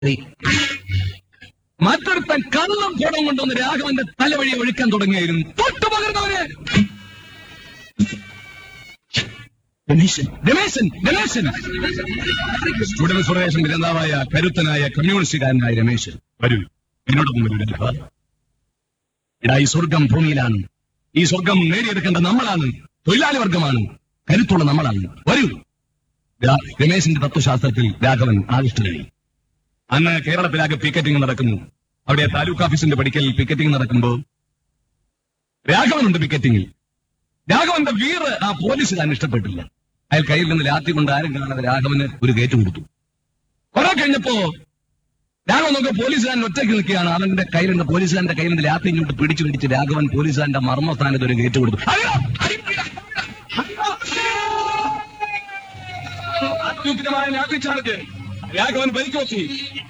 മറ്റൊരുത്തൻ കള്ളം കുടം കൊണ്ടുവന്ന് രാഘവന്റെ തലവഴി ഒഴുക്കാൻ തുടങ്ങിയായിരുന്നു തൊട്ടു പകർന്നവര് രമേശൻ രമേശൻ രമേശൻ സ്റ്റുഡന്റ് ഫെഡറേഷൻ നേതാവായ കരുത്തനായ കമ്മ്യൂണിസ്റ്റുകാരനായ രമേശൻ വരൂ എന്നോടൊപ്പം വരൂ രാഘവ ഇടാ ഈ സ്വർഗം ഭൂമിയിലാണ് ഈ സ്വർഗം നേടിയെടുക്കേണ്ട നമ്മളാണ് തൊഴിലാളി വർഗമാണ് കരുത്തുള്ള നമ്മളാണ് വരൂ രാ- രമേശിന്റെ തത്വശാസ്ത്രത്തിൽ രാഘവൻ ആവിഷ്ടനായി അന്ന് കേരളത്തിലാകെ പിക്കറ്റിംഗ് നടക്കുന്നു അവിടെ താലൂക്ക് ഓഫീസിന്റെ പടിക്കൽ പിക്കറ്റിംഗ് നടക്കുമ്പോ രാഘവനുണ്ട് പിക്കറ്റിംഗിൽ രാഘവന്റെ വീറ് ആ പോലീസുകാരൻ ഇഷ്ടപ്പെട്ടില്ല അയാൾ കയ്യിൽ നിന്ന് ലാത്തി കൊണ്ട് ആരും കാണാതെ രാഘവന് ഒരു ഗേറ്റ് കൊടുത്തു കുറെ കഴിഞ്ഞപ്പോ രാഘവൻ നോക്കി പോലീസുകാരൻ ഒറ്റയ്ക്ക് നിൽക്കുകയാണ് അവന്റെ കയ്യിലുണ്ട് പോലീസുകാരന്റെ കയ്യിൽ നിന്ന് ലാത്തി ഇങ്ങോട്ട് പിടിച്ചു പിടിച്ച് രാഘവൻ പോലീസുകാരന്റെ മർമ്മസ്ഥാനത്ത് ഒരു ഗേറ്റ് കൊടുത്തു അയ്യോ! അത്യുഗ്രമായ ലാത്തി ചാർജ് രാഘവൻ പരിക്കോത്തി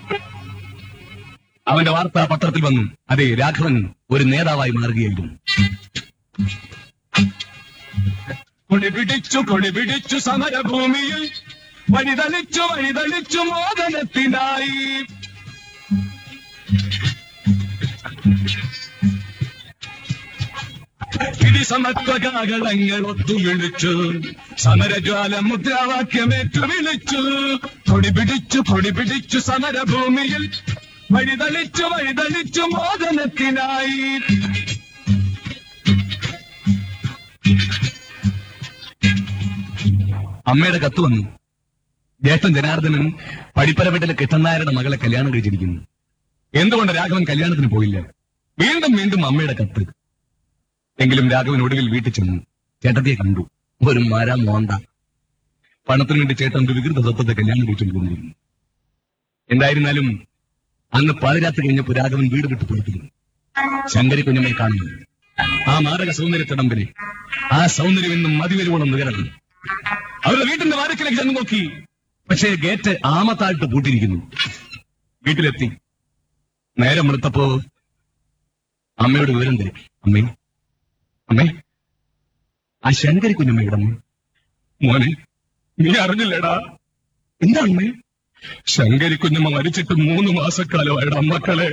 അവന്റെ വാർത്ത പത്രത്തിൽ വന്നു അതെ രാഘവൻ ഒരു നേതാവായി മാറുകയായിരുന്നു കൊടി പിടിച്ചു കൊടി പിടിച്ചു സമരഭൂമിയിൽ വഴിതളിച്ചു വഴിതളിച്ചു മോദനത്തിനായി ഇടി സമത്വകാകളങ്ങൾ ഒത്തു വിളിച്ചു സമരജ്വാല മുദ്രാവാക്യമേറ്റു വിളിച്ചു കൊടി പിടിച്ചു കൊടി പിടിച്ചു സമരഭൂമിയിൽ വഴിതളിച്ചു വഴിതളിച്ചു മോദനത്തിനായി അമ്മയുടെ കത്ത് വന്നു ജ്യേഷ്ഠൻ ജനാർദ്ദനൻ പടിപ്പര വീട്ടിലെ കിട്ടന്നായരുടെ മകളെ കല്യാണം കഴിച്ചിരിക്കുന്നു എന്തുകൊണ്ട് രാഘവൻ കല്യാണത്തിന് പോയില്ല വീണ്ടും വീണ്ടും അമ്മയുടെ കത്ത് എങ്കിലും രാഘവൻ ഒടുവിൽ വീട്ടിൽ ചെന്നു ചേട്ടത്തിയെ കണ്ടു ഒരു മര മോണ്ട പണത്തിനു വേണ്ടി ചേട്ടൻ ഒരു വികൃത തത്വത്തെ കല്യാണം കഴിച്ചുകൊണ്ടിരുന്നു എന്തായിരുന്നാലും അന്ന് പാതിരാത്രി കഴിഞ്ഞപ്പോൾ രാഘവൻ വീട് വിട്ടു പുറത്തിരുന്നു ശങ്കരി കുഞ്ഞമ്മയെ കാണുന്നു ആ മാരക സൗന്ദര്യത്തിടമ്പിനെ ആ സൗന്ദര്യം ഇന്നും മതിവരുവോളം നികരണം അവരുടെ വീട്ടിന്റെ വാരക്കിലേക്ക് ചെന്ന് നോക്കി പക്ഷേ ഗേറ്റ് ആമത്തായിട്ട് പൂട്ടിയിരിക്കുന്നു വീട്ടിലെത്തി നേരം വെളുത്തപ്പോ അമ്മയോട് വിവരം തിരക്കി അമ്മേ അമ്മേ ആ ശങ്കരി കുഞ്ഞമ്മയുടെ അമ്മ മോനെ നീ അറിഞ്ഞില്ലേടാ എന്താ അമ്മേ ശങ്കരി കുഞ്ഞമ്മ മരിച്ചിട്ട് മൂന്ന് മാസക്കാലമായിടാ മക്കളെ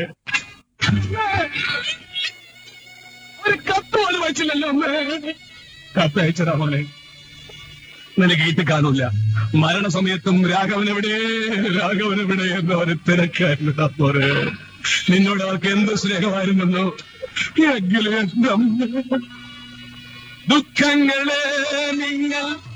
ഒരു കത്ത് പോലും അയച്ചില്ലല്ലോ അമ്മേ കത്ത് അയച്ചതാ മോനെ നിനക്ക് ഈട്ട് കാണൂല മരണസമയത്തും രാഘവൻ എവിടെ രാഘവൻ എവിടെ എന്ന് അവര് തിരക്കായിരുന്നു പോരെ നിന്നോട് അവർക്ക് എന്ത് സ്നേഹമായിരുന്നല്ലോ എങ്കിലും എന്റെ അമ്മ ദുഃഖങ്ങളെ നിങ്ങൾ